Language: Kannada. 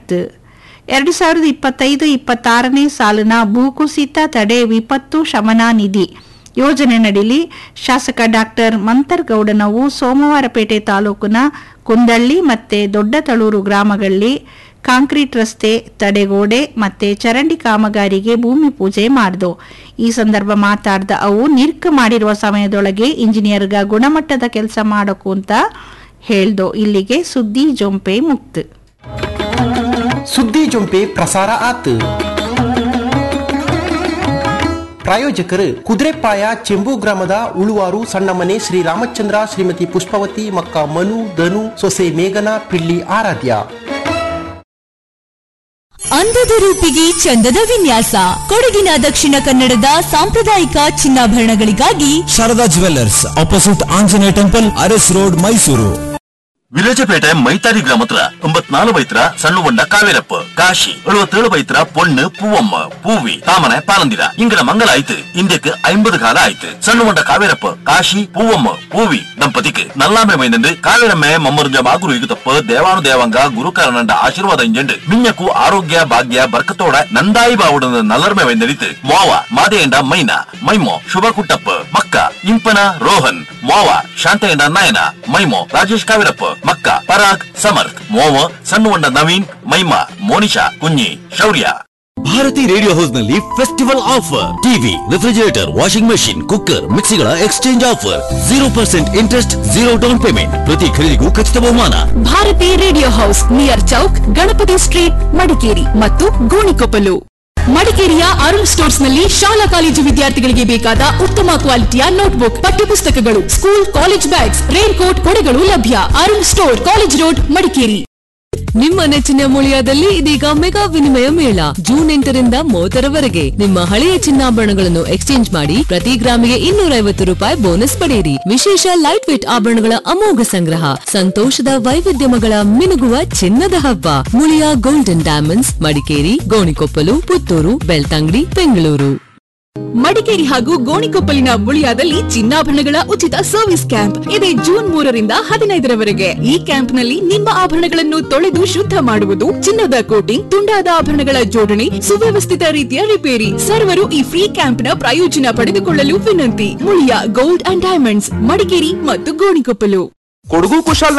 ಮಣ್ಣತ್ತು ಎರಡು ಸಾವಿರದ ಇಪ್ಪತ್ತೈದು ಇಪ್ಪತ್ತಾರನೇ ಸಾಲಿನ ಭೂಕುಸಿತ ತಡೆ ವಿಪತ್ತು ಶಮನ ನಿಧಿ ಯೋಜನೆ ನಡಿಲಿ ಶಾಸಕ ಡಾಕ್ಟರ್ ಮಂತರ್ಗೌಡನವು ಸೋಮವಾರಪೇಟೆ ತಾಲೂಕಿನ ಕುಂದಳ್ಳಿ ಮತ್ತೆ ದೊಡ್ಡತಳೂರು ಗ್ರಾಮಗಳಲ್ಲಿ ಕಾಂಕ್ರೀಟ್ ರಸ್ತೆ ತಡೆಗೋಡೆ ಮತ್ತೆ ಚರಂಡಿ ಕಾಮಗಾರಿಗೆ ಭೂಮಿ ಪೂಜೆ ಮಾಡ್ದು ಈ ಸಂದರ್ಭ ಮಾತಾಡ್ದ ಅವು ನಿರ್ಕ ಮಾಡಿರುವ ಸಮಯದೊಳಗೆ ಇಂಜಿನಿಯರ್ಗ ಗುಣಮಟ್ಟದ ಕೆಲಸ ಮಾಡಕು ಅಂತ ಹೇಳ್ದೋ ಇಲ್ಲಿಗೆ ಸುದ್ದಿ ಜೊಂಪೆ ಮುಕ್ತ ಸುದ್ದಿ ಜೊಂಪೆ ಪ್ರಸಾರ ಆತು ಪ್ರಾಯೋಜಕರು ಕುದುರೆಪಾಯ ಚೆಂಬು ಗ್ರಾಮದ ಉಳುವಾರು ಸಣ್ಣಮನೆ ಶ್ರೀ ರಾಮಚಂದ್ರ ಶ್ರೀಮತಿ ಪುಷ್ಪವತಿ ಮಕ್ಕ ಮನು ಧನು ಸೊಸೆ ಮೇಘನಾ ಪಿಳ್ಳಿ ಆರಾಧ್ಯ ಅಂದದ ರೂಪಿಗೆ ಚಂದದ ವಿನ್ಯಾಸ ಕೊಡಗಿನ ದಕ್ಷಿಣ ಕನ್ನಡದ ಸಾಂಪ್ರದಾಯಿಕ ಚಿನ್ನಾಭರಣಗಳಿಗಾಗಿ Sharada jewellers opposite Anjaneya temple Aras road Mysuru Virajpet ಮೈತಾರಿ ಗ್ರಾಮತ್ರ ಒಂಬತ್ನಾಲು ಬೈತ್ರ ಸಣ್ಣ ಬಂಡ ಕಾವೇರಪ್ಪ ಕಾಶಿ எழுபத்தேழு பைத்திர பொண்ணு பூவம்ம பூவி தாமனை பாலந்திர இங்கட மங்கள ஆயித்து இந்தியக்கு ஐம்பது கால ஆயித்து சண்ணு வண்ட காவேரப்ப காಶಿ பூவம்ம பூவி ದಂಪತಿಗೆ ನಲ್ಲಾಮೆ ಮೈನಂದು ಕಾವೇರಮ್ಮೆ ಮಮ್ಮರುಂಜ ಮಾಗುರು ಇಗುತ್ತಪ್ಪ ದೇವಾನು ದೇವಂಗ ಗುರುಕರನಂಡ ಆಶೀರ್ವಾದ ಇಂಜಂಡು ಮಿಂಜಕು ಆರೋಗ್ಯ ಭಾಗ್ಯ ಬರ್ಕತೋಡ ನಂದಾಯಿ ಬಾವುಡನ ನಲ್ಲರ್ಮೆ ಮೈನರಿತು ಮೋವ ಮಾದೇಂಡ ಮೈನ ಮೈಮೋ ಶುಭ ಕುಟ್ಟಪ್ಪ ಮಕ್ಕ ಇಂಪನ ರೋಹನ್ ಮೋವ ಶಾಂತಯ್ಯಂಡ ನಾಯನ ಮೈಮೋ ರಾಜೇಶ್ ಕಾವೇರಪ್ಪ ಮಕ್ಕ ಪರಾಗ್ ಸಮರ್ಥ್ ಮೋವ ಸಣ್ಣವಂಡ ನವೀನ್ ಮೈಮಾ ಮೋನಿಶಾ ಕುഞ്ഞಿ ಶೌರ್ಯ ಭಾರತಿ ರೇಡಿಯೋ ಹೌಸ್ ನಲ್ಲಿ festival offer TV refrigerator washing machine cooker ಮಿಕ್ಸಿಗಳ exchange offer zero percent interest zero down payment ಪ್ರತಿ ಖರೀದಿಗೂ ಖಚಿತ ಬಹುಮಾನ Bharathi radio house near Chowk Ganapathi street Madikeri ಮತ್ತು ಗೋಣಿಕೊಪ್ಪಲು ಮಡಿಕೇರಿಯ ಅರುಣ್ ಸ್ಟೋರ್ಸ್ ನಲ್ಲಿ ಶಾಲಾ ಕಾಲೇಜು ವಿದ್ಯಾರ್ಥಿಗಳಿಗೆ ಬೇಕಾದ ಉತ್ತಮ ಕ್ವಾಲಿಟಿಯ ನೋಟ್ಬುಕ್ ಪಠ್ಯಪುಸ್ತಕಗಳು school college bags rain coat ಕೊಡೆಗಳು ಲಭ್ಯ Arun store college road Madikeri ನಿಮ್ಮ ನೆಚ್ಚಿನ ಮುಳಿಯಾದಲ್ಲಿ ಇದೀಗ ಮೆಗಾ ವಿನಿಮಯ ಮೇಳ ಜೂನ್ ಎಂಟರಿಂದ ಮೂವತ್ತರವರೆಗೆ ನಿಮ್ಮ ಹಳೆಯ ಚಿನ್ನಾಭರಣಗಳನ್ನು ಎಕ್ಸ್ಚೇಂಜ್ ಮಾಡಿ ಪ್ರತಿ ಗ್ರಾಮಿಗೆ ಇನ್ನೂರ ಐವತ್ತು ರೂಪಾಯಿ ಬೋನಸ್ ಪಡೆಯಿರಿ ವಿಶೇಷ ಲೈಟ್ ವೇಟ್ ಆಭರಣಗಳ ಅಮೋಘ ಸಂಗ್ರಹ ಸಂತೋಷದ ವೈವಿಧ್ಯಮಗಳ ಮಿನುಗುವ ಚಿನ್ನದ ಹಬ್ಬ ಮುಳಿಯ ಗೋಲ್ಡನ್ ಡೈಮಂಡ್ಸ್ ಮಡಿಕೇರಿ ಗೋಣಿಕೊಪ್ಪಲು ಪುತ್ತೂರು ಬೆಳ್ತಂಗಡಿ ಬೆಂಗಳೂರು ಮಡಿಕೇರಿ ಹಾಗೂ ಗೋಣಿಕೊಪ್ಪಲಿನ ಮುಳಿಯಾದಲ್ಲಿ ಚಿನ್ನಾಭರಣಗಳ ಉಚಿತ ಸರ್ವಿಸ್ ಕ್ಯಾಂಪ್ ಇದೆ ಜೂನ್ ಮೂರರಿಂದ ಹದಿನೈದರವರೆಗೆ ಈ ಕ್ಯಾಂಪ್ನಲ್ಲಿ ನಿಮ್ಮ ಆಭರಣಗಳನ್ನು ತೊಳೆದು ಶುದ್ಧ ಮಾಡುವುದು ಚಿನ್ನದ ಕೋಟಿಂಗ್ ತುಂಡಾದ ಆಭರಣಗಳ ಜೋಡಣೆ ಸುವ್ಯವಸ್ಥಿತ ರೀತಿಯ ರಿಪೇರಿ ಸರ್ವರು ಈ ಫ್ರೀ ಕ್ಯಾಂಪ್ನ ಪ್ರಯೋಜನ ಪಡೆದುಕೊಳ್ಳಲು ವಿನಂತಿ Muliya gold and diamonds Madikeri ಮತ್ತು ಗೋಣಿಕೊಪ್ಪಲು ಕೊಡಗು ಕುಶಾಲ್